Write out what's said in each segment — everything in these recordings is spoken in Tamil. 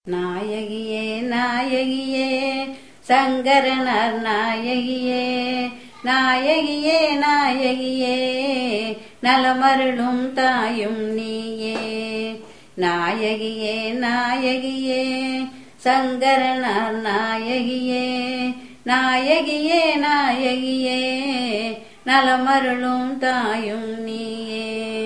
நாயகியே நாயகியே சங்கரனார் நாயகியே நாயகியே நாயகியே நலமருளும் தாயும் நீயே நாயகியே நாயகியே சங்கரனார் நாயகியே நாயகியே நாயகியே நலமருளும் தாயும் நீயே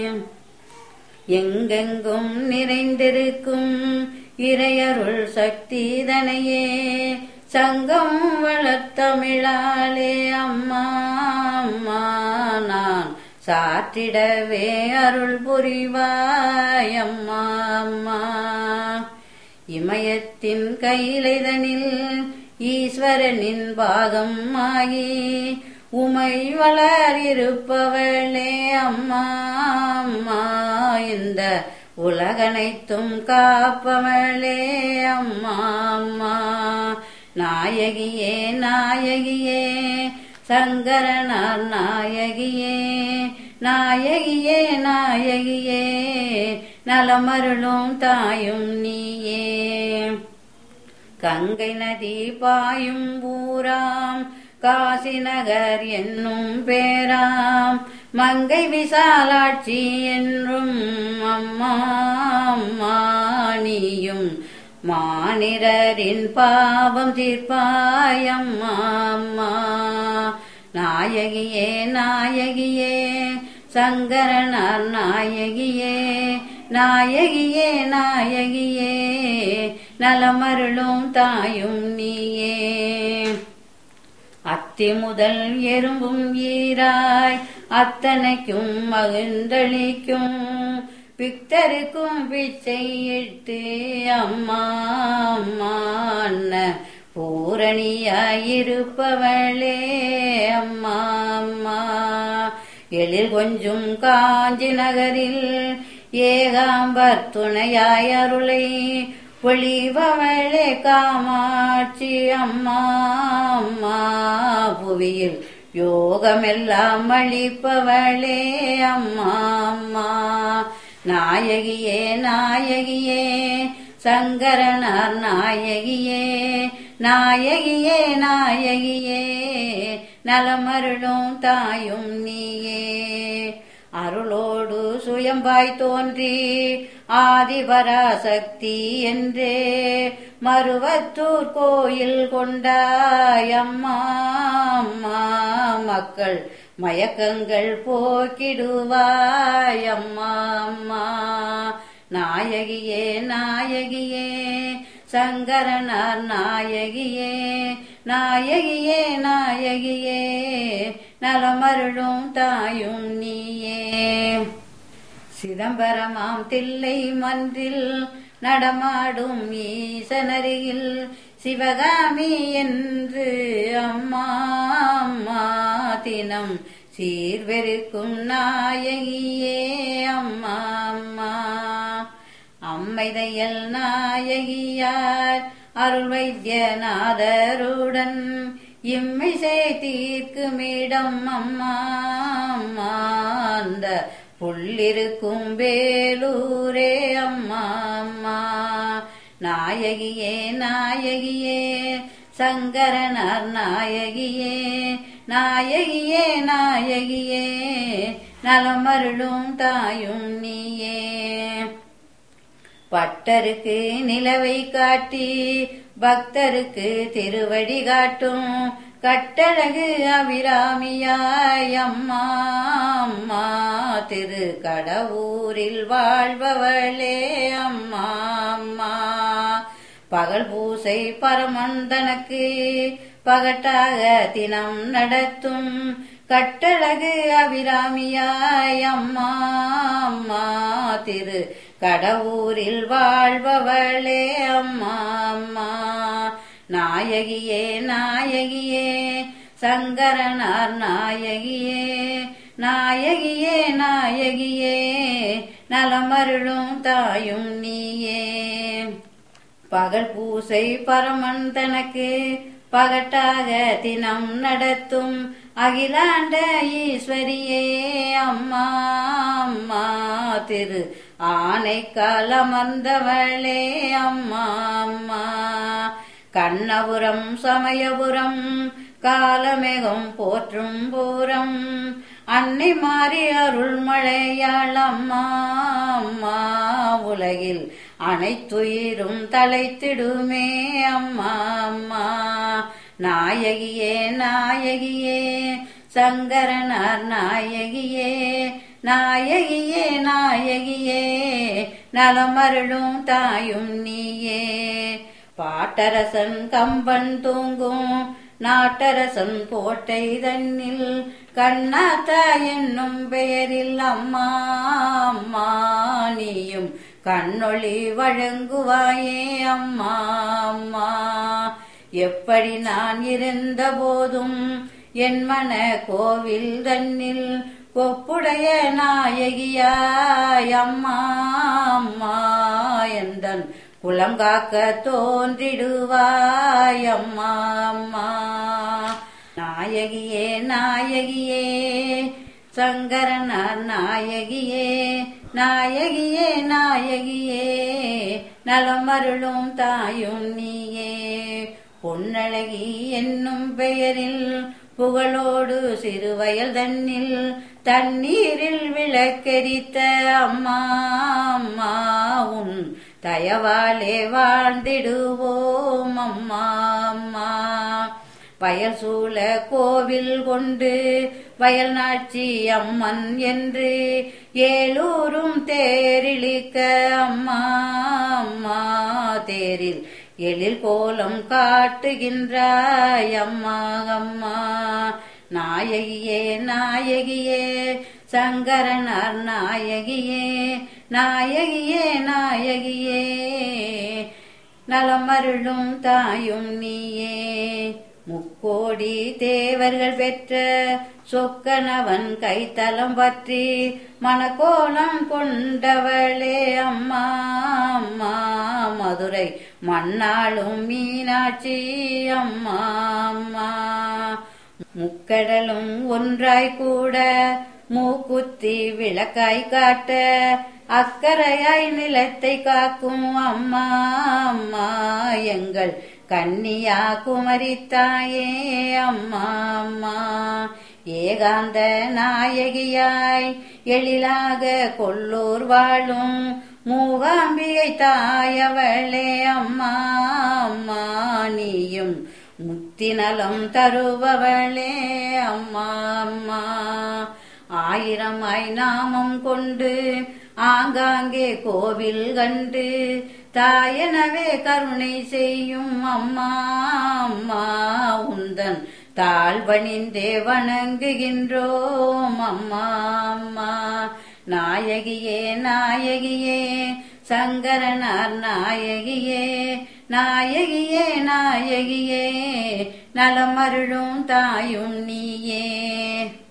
எங்கெங்கும் நிறைந்திருக்கும் இறையருள் சக்திதனையே சங்கம் வளர்த்தமிழாலே அம்மா அம்மா நான் சாற்றிடவே அருள் புரிவாய் அம்மா அம்மா இமயத்தின் கையிலைதனில் ஈஸ்வரனின் பாகம் ஆகி உமை வளர் இருப்பவளே அம்மா அம்மா இந்த உலகனைத்தும் காப்பவளே அம்மா அம்மா நாயகியே நாயகியே சங்கரனார் நாயகியே நாயகியே நாயகியே நலமருளும் தாயும் நீயே கங்கை நதி பாயும் ஊராம் காசி நகர் என்னும் பேராம் மங்கை விசாலாட்சி என்றும் அம்மா அம்மா நீயும் மானிடரின் பாவம் தீர்ப்பாய் அம்மா அம்மா நாயகியே நாயகியே சங்கரனார் நாயகியே நாயகியே நாயகியே நலமருளும் தாயும் நீயே அத்தி முதல் எறும்பும் ஈராய் அத்தனைக்கும் மகிழ்ந்தளிக்கும் பிக்தருக்கும் பிச்சை இட்டு அம்மா அம்மா அண்ண பூரணியாயிருப்பவளே அம்மா அம்மா எழில் கொஞ்சும் காஞ்சி நகரில் ஏகாம்பர் துணையாய் அருளை பொழிபவளே காமாட்சி அம்மா அம்மா புவியில் யோகமெல்லாம் அளிப்பவளே அம்மா அம்மா நாயகியே நாயகியே சங்கரனார் நாயகியே நாயகியே நாயகியே நலமருளும் தாயும் நீயே அருளோடு சுயம்பாய் தோன்றி ஆதிபராசக்தி என்றே மருவத்தூர் கோயில் கொண்டாய் அம்மா அம்மா மக்கள் மயக்கங்கள் போக்கிடுவாய் அம்மா அம்மா நாயகியே நாயகியே சங்கரனார் நாயகியே நாயகியே நாயகியே நலமருளும் தாயும் நீயே சிதம்பரமாம் தில்லை மன்றில் நடமாடும் ஈசனருகில் சிவகாமி என்று அம்மா அம்மா தினம் சீர்வெருக்கும் நாயகியே அம்மா அம்மா அம்மைதையல் நாயகியார் அருள் வைத்தியநாதருடன் இம்மிசை தீர்க்குமிடம் அம்மா அம்மா அந்த புள்ளிருக்கும் வேலூரே அம்மா அம்மா நாயகியே நாயகியே சங்கரனார் நாயகியே நாயகியே நாயகியே நலமருளும் தாயும் நீயே பட்டருக்கு நிலவை காட்டி பக்தருக்கு திருவடி காட்டும் கட்டழகு அபிராமியாய் அம்மா அம்மா திரு கடவுரில் வாழ்பவளே அம்மா அம்மா பகல் பூசை பரமந்தனக்கு பகட்டாக தினம் நடத்தும் கட்டழகு அபிராமியாய் அம்மா அம்மா திரு கடவுரில் வாழ்பவளே அம்மா அம்மா நாயகியே நாயகியே சங்கரனார் நாயகியே நாயகியே நாயகியே நலமருளும் தாயும் நீயே பகல் பூசை பரமன் தனக்கு பகட்டாக தினம் நடத்தும் அகிலாண்ட ஈஸ்வரியே அம்மா அம்மா திரு ஆனை காலமர்ந்தவளே அம்மா அம்மா கண்ணபுரம் சமயபுரம் காலமேகம் போற்றும் பூரம் அன்னை மாறி அருள்மழையாள் அம்மா அம்மா உலகில் அனைத்துயிரும் தலைத்திடுமே அம்மா அம்மா நாயகியே நாயகியே சங்கரனார் நாயகியே நாயகியே நாயகியே நலமருளும் தாயும் நீயே பாட்டரசன் கம்பன் தூங்கும் நாட்டரசன் கோட்டை தன்னில் கண்ணாத்தா என்னும் பெயரில் அம்மா அம்மா நீயும் கண்ணொளி வழங்குவாயே அம்மா அம்மா எப்படி நான் இருந்த போதும் என் மன கோவில் தன்னில் கொப்புடைய நாயகியாய் அம்மா அம்மா எந்தன் குலம் காக்க தோன்றிடுவாய் அம்மா அம்மா நாயகியே நாயகியே சங்கரனார் நாயகியே நாயகியே நாயகியே நலமருளும் தாயும் நீயே பொன்னழகி என்னும் பெயரில் புகழோடு சிறுவயல் தன்னில் தண்ணீரில் விளக்கெரித்த அம்மா அம்மா உன் தயவாலே வாழ்ந்திடுவோம் அம்மா அம்மா வயல் சூழ கோவில் கொண்டு வயல் நாட்சி அம்மன் என்று ஏலூரும் தேரிழிக்க அம்மா அம்மா தேரில் எழில் கோலம் காட்டுகின்றாய் அம்மா அம்மா நாயகியே நாயகியே சங்கரனார் நாயகியே நாயகியே நாயகியே நலமருளும் தாயும் நீயே முக்கோடி தேவர்கள் பெற்ற சொக்கனவன் கைத்தலம் பற்றி மணக்கோலம் கொண்டவளே அம்மா அம்மா மதுரை மண்ணாளும் மீனாட்சி அம்மா அம்மா முக்கடலும் ஒன்றாய் கூட மூக்குத்தி விளக்காய் காட்ட அக்கறையாய் நிலத்தை காக்கும் அம்மா அம்மா எங்கள் கன்னியா குமரித்தாயே அம்மா அம்மா ஏகாந்த நாயகியாய் எழிலாக கொல்லூர் வாழும் மூகாம்பிகை தாயவளே அம்மா அம்மா நீயும் முத்திநலம் தருபவளே அம்மா அம்மா ஆயிரமாய் நாமம் கொண்டு ஆங்காங்கே கோவில் கண்டு தாயனவே கருணை செய்யும் அம்மா அம்மா உந்தன் தாழ்வணிந்தே வணங்குகின்றோம் அம்மா அம்மா நாயகியே நாயகியே சங்கரனார் நாயகியே நாயகியே நாயகியே நலமருளும் தாயும் நீயே